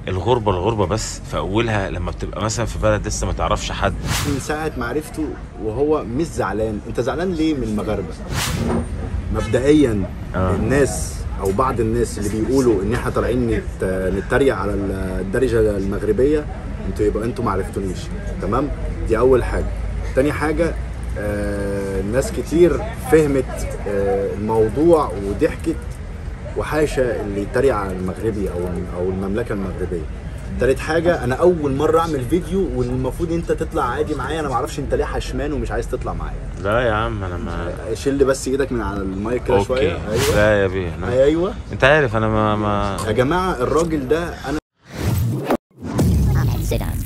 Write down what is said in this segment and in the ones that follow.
الغربه الغربه بس في اولها لما بتبقى مثلا في بلد لسه ما تعرفش حد من ساعة ما عرفته وهو مش زعلان انت زعلان ليه من المغاربة مبدئيا آه. الناس او بعض الناس اللي بيقولوا ان احنا طالعين نت... نتريق على الدرجة المغربية انتوا يبقى انتوا ما عرفتونيش تمام دي اول حاجة تاني حاجة آه ناس كتير فهمت آه الموضوع وضحكت وحاشا اللي يتريق على المغربي او او المملكه المغربيه تالت حاجه انا اول مره اعمل فيديو والمفروض انت تطلع عادي معايا انا معرفش انت ليه حشمان ومش عايز تطلع معايا لا يا عم انا ما شيل بس ايدك من على المايك كده شويه اوكي ايوه لا يا بيه أنا... ايوه انت عارف انا ما, ما... يا جماعه الراجل ده انا Sit down.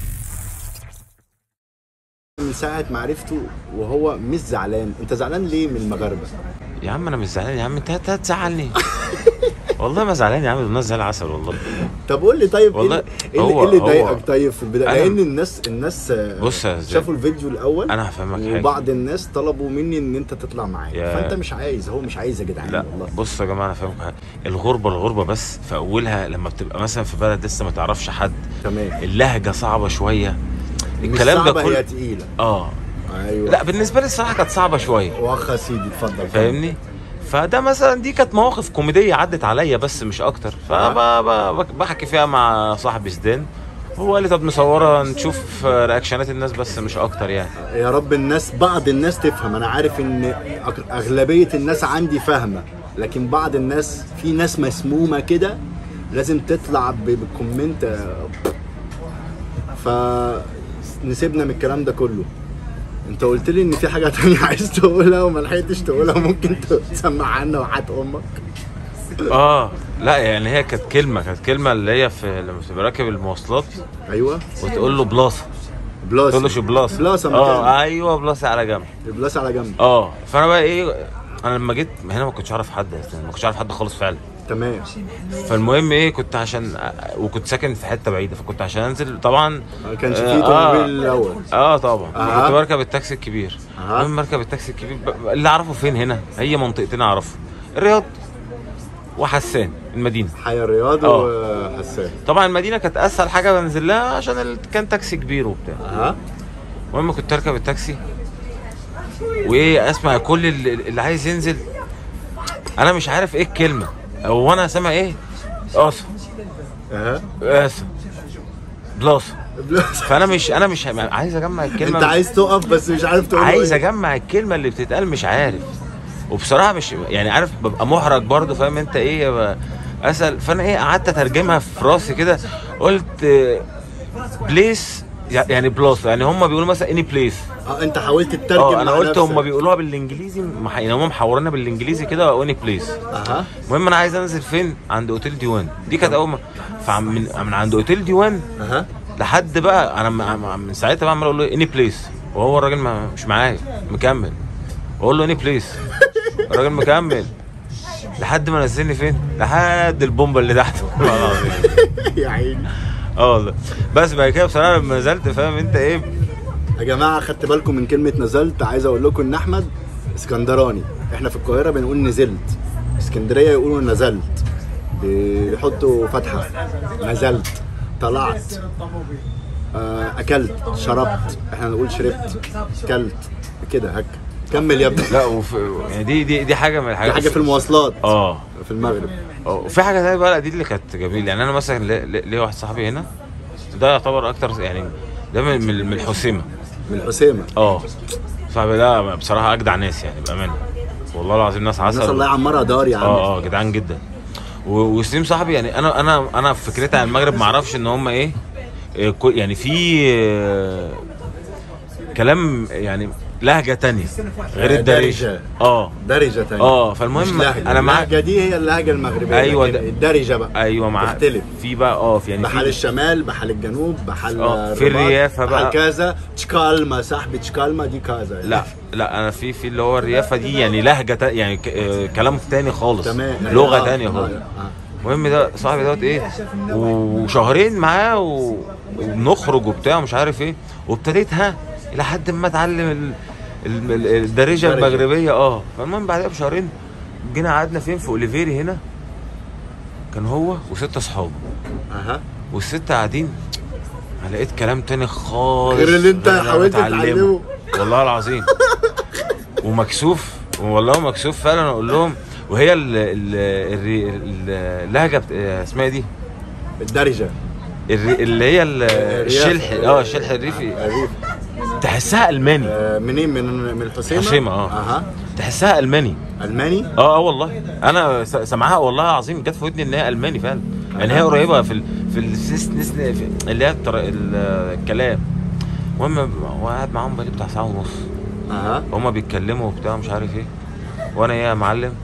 من ساعه ما عرفته وهو مش زعلان انت زعلان ليه من المغاربه يا عم انا مش زعلان يا عم انت هت- هتزعلني والله ما زعلان يا عم الناس زي العسل والله طب قول لي طيب والله ايه اللي- ايه اللي- هو- إيه اللي هو- ضايقك طيب في البدايه أنا- لان الناس الناس آه، بص يا زياد. شافوا الفيديو الاول انا هفهمك حاجه وبعض الناس طلبوا مني ان انت تطلع معايا يا- فانت مش عايز هو مش عايز يا جدعان لا والله بص يا جماعه انا فاهمك حاجه الغربه الغربه بس في اولها لما بتبقى مثلا في بلد لسه ما تعرفش حد تمام اللهجه صعبه شويه مش الكلام ده صعبة هي كله تقيله اه ايوه لا بالنسبه لي الصراحه كانت صعبه شويه واخ يا سيدي اتفضل فاهمني فده مثلا دي كانت مواقف كوميديه عدت عليا بس مش اكتر فبحكي فيها مع صاحبي زدان هو قال لي طب نصورها نشوف رياكشنات الناس بس مش اكتر يعني يا رب الناس بعض الناس تفهم انا عارف ان أك- اغلبيه الناس عندي فاهمه لكن بعض الناس في ناس مسمومه كده لازم تطلع ب- بالكومنت آه، فنسيبنا من الكلام ده كله انت قلت لي ان في حاجه تانية عايز تقولها وما لحقتش تقولها ممكن تسمع عنها وحات امك اه لا يعني هي كانت كلمه كانت كلمه اللي هي في لما تبقى راكب المواصلات ايوه وتقول له بلاصه بلاس تقول له شو بلاصه بلاصه اه مكان ايوه بلاصه على جنب بلاس على جنب اه فانا بقى ايه انا لما جيت هنا ما كنتش اعرف حد ما كنتش اعرف حد خالص فعلا تمام فالمهم ايه كنت عشان وكنت ساكن في حته بعيده فكنت عشان انزل طبعا ما كانش آه، فيه طوموبيل الاول اه طبعا آه. كنت بركب التاكسي الكبير آه. المهم بركب التاكسي الكبير ب- اللي اعرفه فين هنا هي منطقتين اعرفه الرياض وحسان المدينه حي الرياض آه. وحسان طبعا المدينه كانت اسهل حاجه بنزل لها عشان ال... كان تاكسي كبير وبتاع ها المهم كنت اركب التاكسي وايه اسمع كل اللي, اللي عايز ينزل انا مش عارف ايه الكلمه هو انا سامع ايه قاصه ها قاسه بلاصه فانا مش انا مش عايز اجمع الكلمه انت عايز تقف بس مش عارف تقول عايز إيه. اجمع الكلمه اللي بتتقال مش عارف وبصراحه مش يعني عارف ببقى محرج برضه فاهم انت ايه ب- اسال فانا ايه قعدت اترجمها في راسي كده قلت بليس يعني بلاس يعني هم بيقولوا مثلا اني بليس اه انت حاولت تترجم اه انا مع قلت هم نفسك. بيقولوها بالانجليزي مح- يعني هم محورينها بالانجليزي كده واني بليس اها المهم انا عايز انزل فين عند اوتيل ديوان دي كانت اول ما فمن من عند اوتيل ديوان اها لحد بقى انا م- من ساعتها بقى عمال اقول له اني بليس وهو الراجل ما مش معايا مكمل اقول له اني بليس الراجل مكمل لحد ما نزلني فين لحد البومبه اللي تحت والله العظيم. يا عيني اه والله بس بعد كده بصراحه لما نزلت فاهم انت ايه يا جماعه خدت بالكم من كلمه نزلت عايز اقول لكم ان احمد اسكندراني احنا في القاهره بنقول نزلت اسكندريه يقولوا نزلت بيحطوا فتحه نزلت طلعت آه، اكلت شربت احنا نقول شربت اكلت كده هك كمل يا ابني لا وف... يعني دي دي دي حاجه من دي الحاجات حاجه في المواصلات اه في المغرب اه وفي حاجه تانية بقى دي اللي كانت جميله يعني انا مثلا ليا لي لي واحد صاحبي هنا ده يعتبر اكتر يعني ده من من من الحسيمه من الحسيمه اه صاحبي ده بصراحه اجدع ناس يعني بامانه والله العظيم ناس عسل الناس الله يعمرها دار يا عم اه اه جدعان جدا و- وسليم صاحبي يعني انا انا انا في فكرتي عن المغرب ما اعرفش ان هم ايه إيه، كو- يعني في آه، كلام يعني لهجه تانية غير آه، الدارجه درجة. اه درجه تانية اه فالمهم مش لهجة. انا معاك اللهجه دي هي اللهجه المغربيه أيوة لكن ده- الدرجه بقى ايوه معاك تختلف. في بقى اه في يعني بحال في الشمال بحال الجنوب بحال آه، في الرباط، الريافة بحال بقى. كذا تشكالما صاحبي تشكالما دي كذا لا لا انا في في اللي هو الريافه دي يعني لهجه تا- يعني ك- آه، كلام تاني خالص تمام لغه آه، تانية آه، خالص آه. المهم ده صاحبي دوت ايه وشهرين معاه و- وبنخرج وبتاع ومش عارف ايه وابتديتها لحد ما اتعلم ال- ال- ال- الدارجه الدارجة. المغربيه اه فالمهم بعدها بشهرين جينا قعدنا فين في اوليفيري هنا كان هو وست اصحابه اها والست قاعدين أنا لقيت كلام تاني خالص غير اللي انت غير اللي أنا حاولت بتعلمه. تتعلمه. والله العظيم ومكسوف والله مكسوف فعلا اقول لهم وهي ال- ال- الري- ال- اللهجه بت- اسمها إيه دي الدرجه الري- اللي هي ال- الرياف. الشلح اه الشلح الريفي الريف تحسها الماني آه، منين من من الحسيمه حسيمة، اه. اها تحسها الماني الماني اه اه والله انا س- سامعاها والله العظيم جت في ودني ان هي الماني فعلا يعني هي قريبه في ال... في السيس نس... في اللي هي الطر... ال- الكلام المهم هو قاعد معاهم بقالي بتاع ساعه ونص اها هما بيتكلموا وبتاع مش عارف ايه وانا ايه يا معلم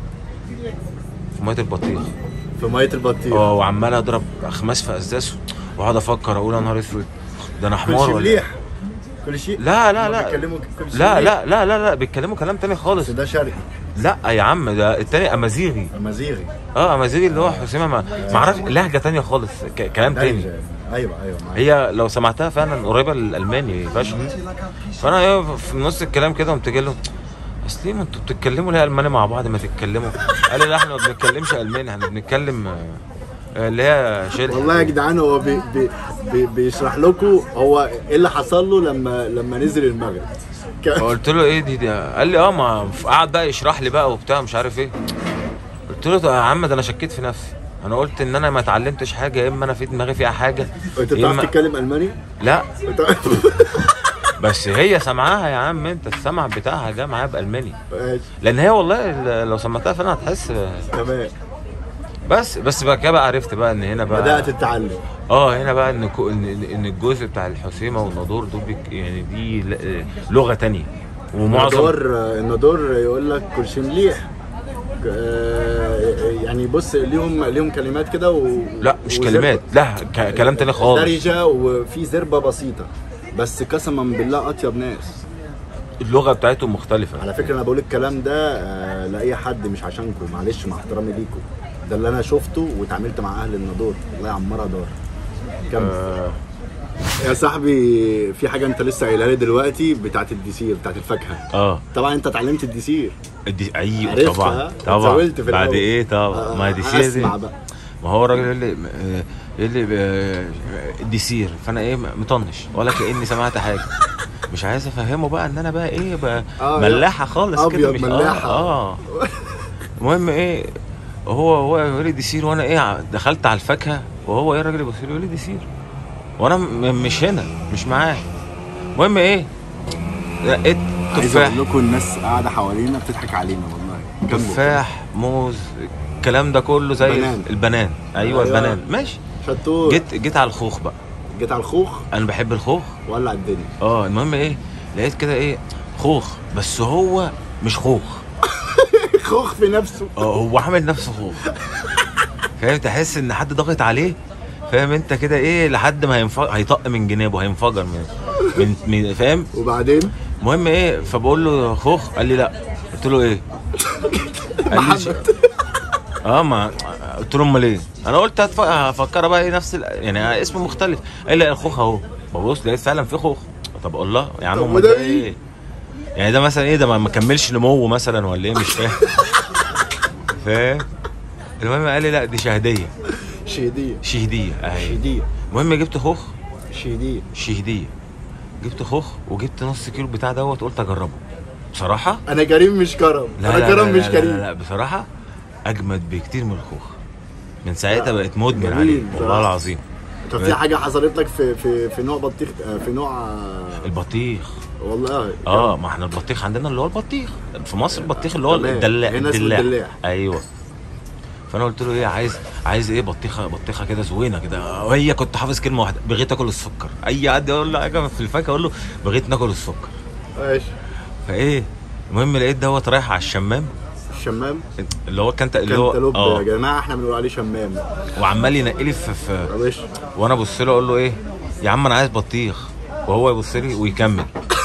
في ميه البطيخ في ميه البطيخ اه وعمال اضرب اخماس في ازاز واقعد افكر اقول يا نهار اسود ده انا حمار كل شيء ولا مليح كل شيء لا لا هما لا بيتكلموا كل شيء لا مليح. لا لا لا لا بيتكلموا كلام تاني خالص بس ده شرقي لا يا عم ده التاني امازيغي امازيغي اه امازيغي اللي هو حسيمه ما ما اعرفش لهجه تانية خالص ك- كلام تاني درجة. ايوه ايوه معاك. هي لو سمعتها فعلا قريبه للالماني فشخ فانا ايه في نص الكلام كده قمت جاي له اصل ليه ما انتوا بتتكلموا ليه الماني مع بعض ما تتكلموا قال لي لا احنا ما بنتكلمش الماني احنا بنتكلم آه، آه، اللي هي شيل والله يا جدعان هو بي بي بي بيشرح لكم هو ايه اللي حصل له لما لما نزل المغرب ك- فقلت له ايه دي, دي قال لي اه ما قعد بقى يشرح لي بقى وبتاع مش عارف ايه قلت له طب يا عم ده انا شكيت في نفسي انا قلت ان انا ما اتعلمتش حاجه يا اما انا في دماغي فيها حاجه انت يا بتعرف إما- تتكلم الماني؟ لا أنت- بس هي سمعها يا عم انت السمع بتاعها جه معايا بالماني ماشي لان هي والله ال- لو سمعتها فعلا هتحس تمام بس بس بقى كده بقى عرفت بقى ان هنا بقى بدات تتعلم اه هنا بقى ان كو- ان ان الجزء بتاع الحسيمه والنادور دول بك يعني دي ل- لغه تانية ومعظم الندور الندور يقول لك كل شيء مليح آه، يعني بص ليهم ليهم كلمات كده و... لا مش وزربة- كلمات لا ك- كلام تاني خالص درجه وفي زربه بسيطه بس قسما بالله اطيب ناس اللغه بتاعتهم مختلفه على فكره انا بقول الكلام ده آه، لاي حد مش عشانكم معلش مع احترامي ليكم ده اللي انا شفته واتعاملت مع اهل النضور الله يعمرها دار كمل آه يا صاحبي في حاجه انت لسه قايلها لي دلوقتي بتاعت الديسير بتاعت الفاكهه اه طبعا انت اتعلمت الديسير دي ايوه عرفتها؟ طبعا طبعا اتزاولت في بعد الأول. ايه طبعا ما دي سير دي اسمع بقى ما هو الراجل يقول لي آه، يقول لي آه، دي سير فانا ايه مطنش ولا كاني سمعت حاجه مش عايز افهمه بقى ان انا بقى ايه بقى آه، ملاحه خالص كده أبيض مش ملاحة. اه, آه. المهم ايه هو هو يقول لي دي سير وانا ايه ع- دخلت على الفاكهه وهو ايه الراجل يبص لي يقول لي دي سير وانا م- مش هنا مش معاه المهم ايه لقيت عايز تفاح اقول لكم الناس قاعده حوالينا بتضحك علينا والله كمل. تفاح موز الكلام ده كله زي بنان. البنان ايوه أيوة. البنان ماشي شطور جيت جيت على الخوخ بقى جيت على الخوخ انا بحب الخوخ ولع الدنيا اه المهم ايه لقيت كده ايه خوخ بس هو مش خوخ خوخ في نفسه اه هو عامل نفسه خوخ فاهم تحس ان حد ضاغط عليه فاهم انت كده ايه لحد ما هينفجر هيطق من جنابه هينفجر من من, من فاهم وبعدين المهم ايه فبقول له خوخ قال لي لا قلت له ايه قال لي ش- اه ما قلت له امال ايه انا قلت هتف- هفكرها بقى ايه نفس ال... يعني اسمه مختلف قال لي الخوخ اهو ببص لقيت فعلا في خوخ طب الله يا عم طب امال وده ده ايه يعني ده مثلا ايه ده ما ما كملش نمو مثلا ولا ايه مش فاهم فاهم المهم قال لي لا دي شهديه شهديه شهديه اهي شهديه المهم جبت خوخ شهديه شهديه جبت خوخ وجبت نص كيلو بتاع دوت قلت اجربه بصراحه انا كريم مش كرم لا انا لا كرم لا مش لا لا, كريم لا, لا بصراحه اجمد بكتير من الخوخ من ساعتها لا، بقيت مدمن جميل عليه بصراحة. والله العظيم طب في حاجه حصلت لك في في في نوع بطيخ آه، في نوع آه، البطيخ والله اه ما احنا البطيخ عندنا اللي هو البطيخ في مصر البطيخ اللي هو تمام. الدلاع هنا اسمه الدلاع. ايوه فانا قلت له ايه عايز عايز ايه بطيخه بطيخه كده زوينه كده وهي كنت حافظ كلمه واحده بغيت اكل السكر اي حد يقول له حاجه في الفاكهه اقول له بغيت ناكل السكر ماشي فايه المهم لقيت دوت رايح على الشمام الشمام اللي هو كانت اللي هو كانتالوب يا اه جماعه احنا بنقول عليه شمام وعمال ينقي لي في, في يا باشا وانا ابص له اقول له ايه يا عم انا عايز بطيخ وهو يبص لي ويكمل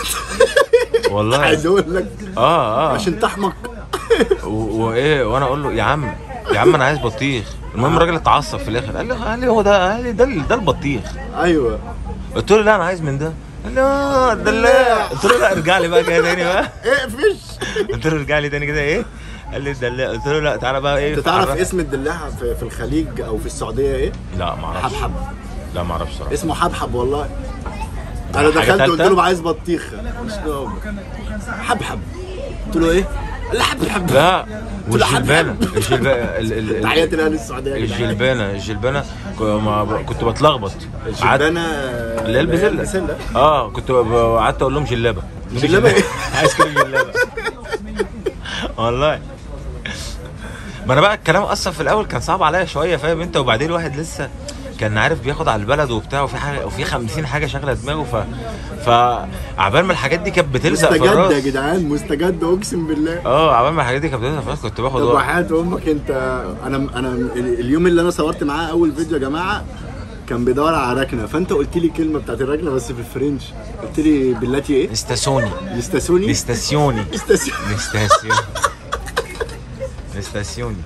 والله عايز اقول لك اه اه عشان تحمق و- وايه وانا اقول له يا عم يا عم انا عايز بطيخ المهم الراجل اتعصب في الاخر قال لي قال لي هو ده قال لي ده ده البطيخ ايوه قلت له لا انا عايز من ده قال لي اه ده لا قلت له لا ارجع لي بقى كده تاني بقى اقفش قلت له ارجع لي تاني كده ايه قال لي ده لا قلت له لا تعالى بقى ايه انت تعرف عرف- اسم الدلاع في, في الخليج او في السعوديه ايه؟ لا ما اعرفش حبحب لا ما اعرفش صراحه اسمه حبحب والله انا حاجة دخلت قلت تالتة؟ له عايز بطيخه مش هو. حبحب قلت له ايه؟ لا حبحب لا قلت له والجلبانه حبحب. الجلبانه ال- ال- ال- تحياتي لاهل السعوديه يا جدعان. الجلبانه الجلبانه ك- ما ب- كنت بتلخبط قعدت- الجلبانه اللي هي البسله اه كنت ب- قعدت اقول لهم جلابه جلابة إيه؟ عايز كريم جلابه والله ما انا بقى الكلام اصلا في الاول كان صعب عليا شويه فاهم انت وبعدين الواحد لسه كان عارف بياخد على البلد وبتاع وفي حاجه وفي 50 حاجه شاغله دماغه ف فعبال ما الحاجات دي كانت بتلزق في مستجد يا الراس جدعان مستجد اقسم بالله اه عبال ما الحاجات دي كانت بتلزق في الراس كنت باخد طب وقت وحياة امك انت انا انا اليوم اللي انا صورت معاه اول فيديو يا جماعه كان بيدور على ركنه فانت قلت لي كلمه بتاعت الركنه بس في الفرنش قلت لي بالتي ايه؟ استاسوني الاستاسوني الاستاسيوني استاسيوني الاستاسيوني الاستاسيوني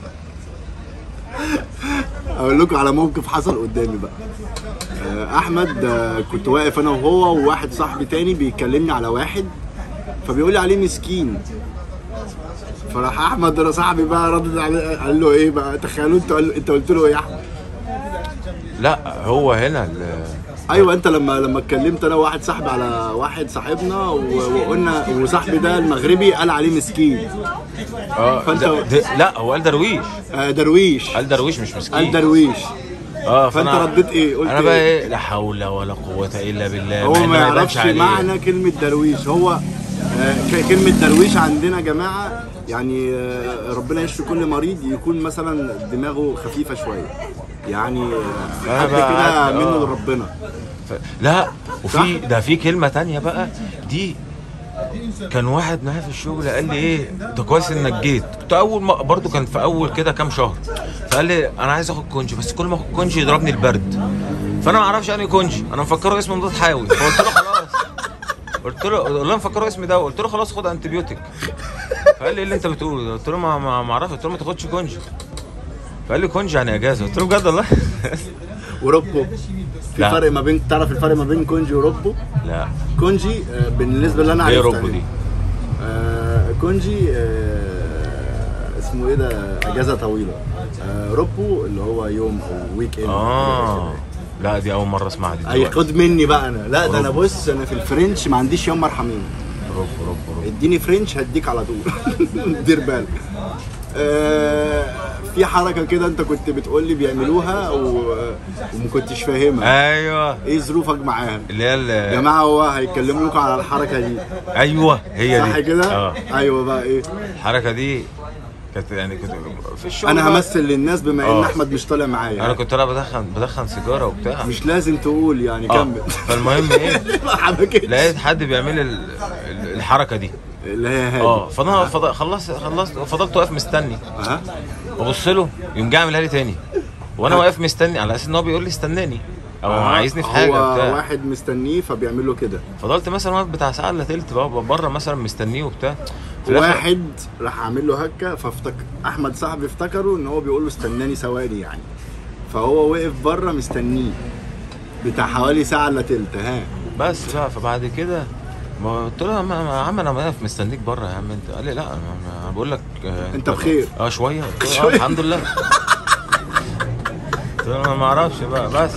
اقول لكم على موقف حصل قدامي بقى آه، احمد آه، كنت واقف انا وهو وواحد صاحبي تاني بيكلمني على واحد فبيقول لي عليه مسكين فراح احمد انا صاحبي بقى ردد عليه قال له ايه بقى تخيلوا انت قال- انت قلت له ايه يا احمد لا هو هنا ال- ايوه انت لما لما اتكلمت انا وواحد صاحبي على واحد صاحبنا و- وقلنا وصاحبي ده المغربي قال عليه مسكين اه فأنت- ده- ده- لا هو قال درويش آه، درويش قال درويش مش قال مسكين درويش اه فانت فأنا- رديت ايه قلت انا بقى ايه ايه لا حول ولا قوه الا بالله هو مع إنه ما يبانش يعرفش عليه. معنى كلمة درويش هو آه، ك- كلمة درويش عندنا يا جماعة يعني آه، ربنا يشفي كل مريض يكون مثلا دماغه خفيفة شوية يعني آه، أنا حد بقى كده قعدت- منه آه. لربنا ف... لا وفي ده في كلمه تانية بقى دي كان واحد معايا في الشغل قال لي ايه ده كويس انك جيت كنت اول ما برضه كان في اول كده كام شهر فقال لي انا عايز اخد كونجي بس كل ما اخد كونجي يضربني البرد فانا ما اعرفش يعني كونجي انا مفكره اسمه مضاد حيوي فقلت له خلاص قلت له قلت له مفكره اسمي ده قلت له خلاص خد انتبيوتيك فقال لي ايه اللي انت بتقوله ده قلت له ما ما ما اعرفش قلت له ما تاخدش كونجي فقال لي كونجي يعني اجازه قلت له بجد والله وروبو في لا. فرق ما بين تعرف الفرق ما بين كونجي وروبو لا كونجي آه، بالنسبة اللي انا ايه عرفتها روبو دي آه، كونجي آه، اسمه ايه ده اجازة طويلة آه، روبو اللي هو يوم او ويك اند اه لا دي اول مره اسمعها دي اي دلوقتي. خد مني بقى انا لا ده انا روبو. بص انا في الفرنش ما عنديش يوم مرحمين روبو روبو روبو اديني فرنش هديك على طول دير بالك آه، في حركه كده انت كنت بتقول لي بيعملوها و... وما كنتش فاهمها ايوه ايه ظروفك معاها اللي هي يا ال- جماعه هو هيكلموا لكم على الحركه دي ايوه هي دي صح كده اه ايوه بقى ايه الحركه دي كانت يعني كنت في الشغل انا بقى. همثل للناس بما ان آه. احمد مش طالع معايا انا كنت انا بدخن بدخن سيجاره وبتاع مش لازم تقول يعني اه كمل فالمهم ايه ما حبكتش لقيت حد بيعمل ال- ال- الحركه دي اللي هي هادي اه فانا فض- خلصت خلصت فضلت واقف مستني ها وابص له يقوم جاي عاملها لي تاني وانا واقف مستني على اساس ان هو بيقول لي استناني او آه، عايزني في حاجه هو وبتاع واحد مستنيه فبيعمل له كده فضلت مثلا واقف بتاع ساعه الا تلت بقى بره مثلا مستنيه وبتاع في الآخر- واحد راح عامل له هكه فافتكر احمد صاحبي افتكره ان هو بيقول له استناني ثواني يعني فهو وقف بره مستنيه بتاع حوالي ساعه الا تلت ها بس بقى فبعد كده ما قلت له يا عم- يا عم انا واقف مستنيك بره يا عم انت قال لي لا انا أنا بقول لك آه، أنت بخير. اه شويه قلت له آه الحمد لله قلت له انا ما اعرفش بقى بس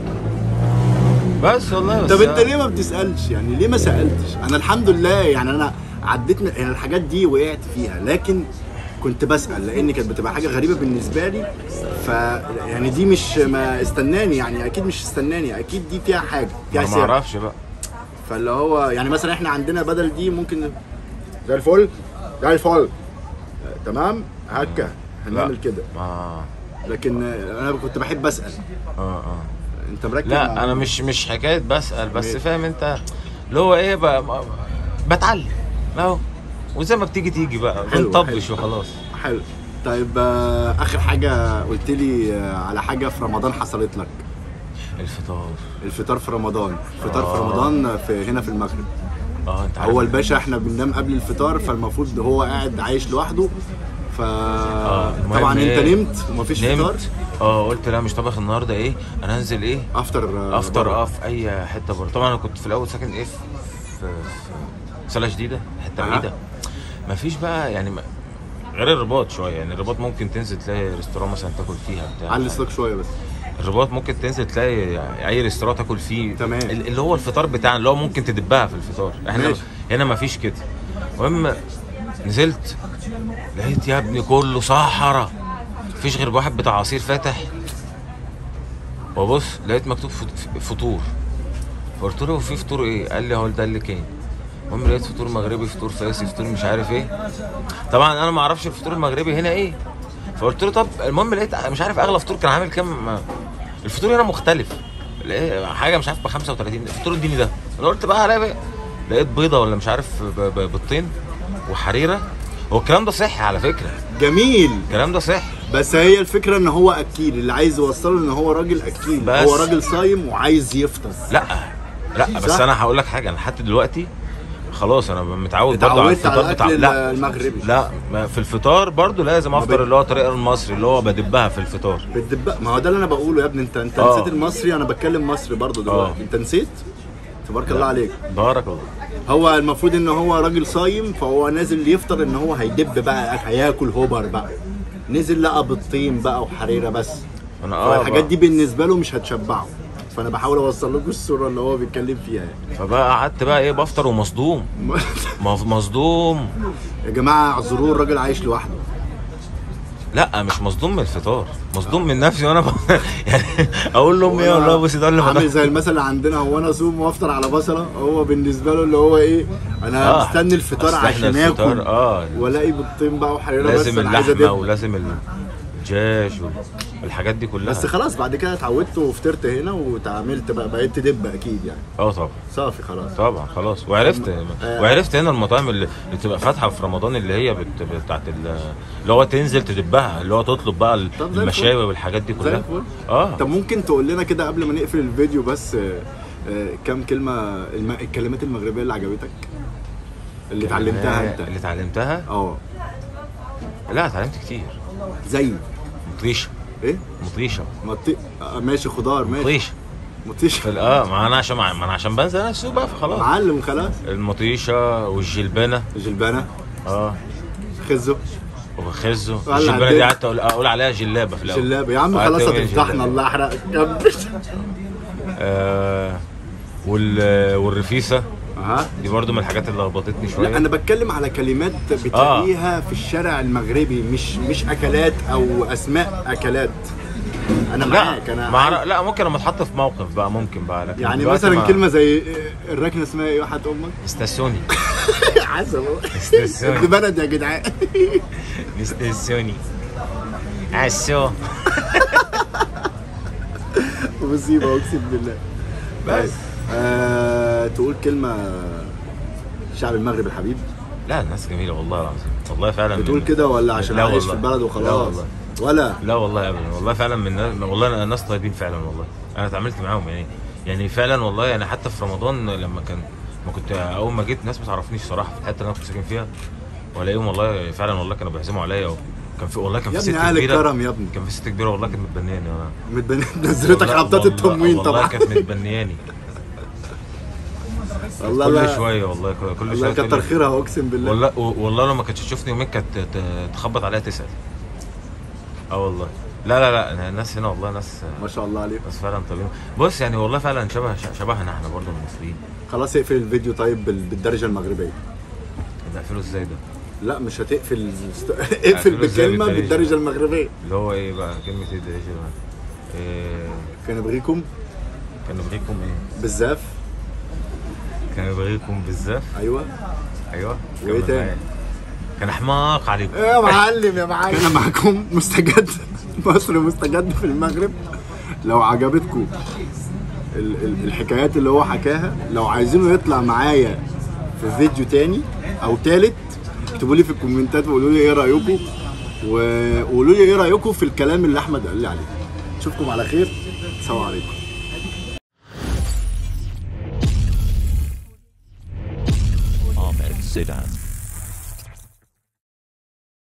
بس والله بس طب انت ليه ما بتسالش يعني ليه ما سالتش انا الحمد لله يعني انا عديت من يعني الحاجات دي وقعت فيها لكن كنت بسال لان كانت بتبقى حاجه غريبه بالنسبه لي ف يعني دي مش ما استناني يعني اكيد مش استناني اكيد دي فيها حاجه فيها انا ما سر اعرفش بقى فاللي هو يعني مثلا احنا عندنا بدل دي ممكن زي الفل زي الفل آه، تمام هكا هنعمل كده ما لكن آه، انا كنت بحب اسال اه اه انت مركز لا مع- انا مش مش حكايه بسال بس ماشي. فاهم انت اللي هو ايه بقى ما- بتعلم اهو وزي ما بتيجي تيجي بقى حلو، بنطبش حلو. وخلاص حلو طيب آه، اخر حاجه قلت لي آه، على حاجه في رمضان حصلت لك الفطار الفطار في رمضان الفطار في آه. رمضان في هنا في المغرب اه انت عارف هو الباشا احنا بننام قبل الفطار فالمفروض هو قاعد عايش لوحده ف المهم طبعا انت إيه؟ نمت ومفيش فطار نمت اه قلت لا مش طبخ النهارده ايه انا هنزل ايه افطر آه، افطر بره. اه في اي حته بره طبعا انا كنت في الاول ساكن ايه في في, في سله جديده حته أها. بعيده مفيش بقى يعني ما غير الرباط شويه يعني الرباط ممكن تنزل تلاقي ريستوران مثلا تاكل فيها بتاع علي مش عارف. الصوت شويه بس الرباط ممكن تنزل تلاقي اي ريستوران تاكل فيه تمام. ال- اللي هو الفطار بتاعنا اللي هو ممكن تدبها في الفطار احنا ماشي. هنا ما فيش كده المهم نزلت لقيت يا ابني كله صحراء مفيش غير واحد بتاع عصير فاتح وبص لقيت مكتوب فط- فطور فقلت له في فطور ايه؟ قال لي هو ده اللي كان المهم لقيت فطور مغربي فطور فارسي فطور مش عارف ايه طبعا انا ما اعرفش الفطور المغربي هنا ايه فقلت له طب المهم لقيت مش عارف اغلى فطور كان عامل كام الفطور هنا مختلف لقيت حاجه مش عارف ب 35 الفطور اديني ده انا قلت بقى هلاقي بقى. لقيت بيضه ولا مش عارف ب- ب- بيضتين وحريره هو الكلام ده صحي على فكره جميل الكلام ده صحي بس هي الفكره ان هو اكيل اللي عايز يوصله ان هو راجل اكيل بس. هو راجل صايم وعايز يفطر لا لا بس صح؟ انا هقول لك حاجه انا لحد دلوقتي خلاص انا متعود برضه على اتعودت على الفطار بتاع الاكل لا المغربي لا ما في الفطار برضه لازم افطر بت- اللي هو الطريقه المصري اللي هو بدبها في الفطار بالدباء ما هو ده اللي انا بقوله يا ابني انت انت آه. نسيت المصري انا بتكلم مصري برضه دلوقتي آه. انت نسيت تبارك الله عليك بارك الله هو المفروض ان هو راجل صايم فهو نازل يفطر ان هو هيدب بقى هياكل هوبر بقى نزل لقى بيضتين بقى وحريره بس انا اه فالحاجات بقى. دي بالنسبه له مش هتشبعه فانا بحاول اوصل لكم الصوره اللي هو بيتكلم فيها يعني فبقى قعدت بقى ايه بفطر ومصدوم مف- مصدوم يا جماعه اعذروه الراجل عايش لوحده لا مش مصدوم من الفطار مصدوم من نفسي وانا ب... يعني اقول لامي يا والله بصي ده اللي عامل فتح زي المثل اللي عندنا هو انا اصوم وافطر على بصله هو بالنسبه له اللي هو ايه انا آه. مستني الفطار أصل إحنا عشان الفطار، اكل آه. والاقي بيضتين بقى وحريره بس لازم انا عايز اللحمه ادب ولازم الدجاج والحاجات دي كلها بس خلاص بعد كده اتعودت وفطرت هنا وتعاملت بقى بقيت تدب اكيد يعني اه طبعا صافي خلاص طبعا خلاص وعرفت آه. وعرفت هنا المطاعم اللي اللي بتبقى فاتحه في رمضان اللي هي بت... بتاعت ال... اللي هو تنزل تدبها اللي هو تطلب بقى ال- طب زي المشاوي والحاجات دي زي كلها الفل اه طب ممكن تقول لنا كده قبل ما نقفل الفيديو بس آه، آه، كام كلمه الم... الكلمات المغربيه اللي عجبتك اللي اتعلمتها انت اللي اتعلمتها اه لا اتعلمت كتير زي مطريشه ايه مطريشه مطي... آه ماشي خضار ماشي مطريشه مطيش في ال- اه ما انا عشان ما انا عشان بنزل انا السوق بقى فخلاص معلم خلاص المطيشه والجلبانه جلبانه اه خزه وخزه ولا الجلبانه عندك؟ دي قعدت اقول اقول عليها جلابه في الاول جلابه يا عم قعدت خلاص أقول هتفتحنا جلابة. الله يحرقك كمل آه وال والرفيسه اها دي برضو من الحاجات اللي لخبطتني شويه لا انا بتكلم على كلمات بتلاقيها في الشارع المغربي مش مش اكلات او اسماء اكلات انا معاك لا انا مع... عارف. لا ممكن لما اتحط في موقف بقى ممكن بقى لكن يعني دلوقتي مثلا ما- كلمه زي الركنه اسمها ايه واحد امك استاسيوني عسل استاسيوني ابن بلد يا جدعان استاسيوني عسو مصيبه اقسم بالله بس آه، تقول كلمه شعب المغرب الحبيب لا الناس جميله والله العظيم والله فعلا بتقول من- كده ولا عشان لا عايش في والله. البلد لا وخلاص والله ولا لا والله ابدا والله فعلا من الناس والله ناس طيبين فعلا والله انا اتعاملت معاهم يعني يعني فعلا والله يعني حتى في رمضان لما كان ما كنت اول ما جيت ناس ما تعرفنيش صراحه في الحته اللي انا كنت ساكن فيها والاقيهم والله فعلا والله كانوا بيعزموا عليا كان في والله كان يا في ابني ست اهل كبيره الكرم يا ابني كان في ست كبيره والله كانت متبنياني انا متبن- نزلتك والله- حبطات والله- التموين والله طبعا كانت متبنياني والله كل لا شويه والله كل الله شويه تقول كتر لي- خيرها اقسم بالله والله والله لما كانت تشوفني يومين كانت ت- تخبط عليها تسال اه والله لا لا لا الناس هنا والله ناس ما شاء الله عليك ناس فعلا طيبين بص يعني والله فعلا شبه شبهنا احنا برضه المصريين خلاص اقفل الفيديو طيب بال- بالدرجه المغربيه نقفله ازاي ده لا مش هتقفل است- هقفله اقفل إزاي بكلمه بالدرجة؟ بالدرجه المغربيه اللي هو ايه بقى كلمه ايه ده ايش بقى إيه كان يبغيكم كان يبغيكم ايه بالزاف كان يبغيكم بالزاف ايوه ايوه وإيه كمل تاني؟ معايا. كان حماق عليكم يا معلم يا معلم كان معاكم مستجد مصر مستجد في المغرب لو عجبتكم ال- ال- الحكايات اللي هو حكاها لو عايزينه يطلع معايا في فيديو تاني او تالت اكتبوا لي في الكومنتات وقولوا لي ايه رايكم وقولوا لي ايه رايكم في الكلام اللي احمد قال لي عليه اشوفكم على خير السلام عليكم Ahmed Zidane.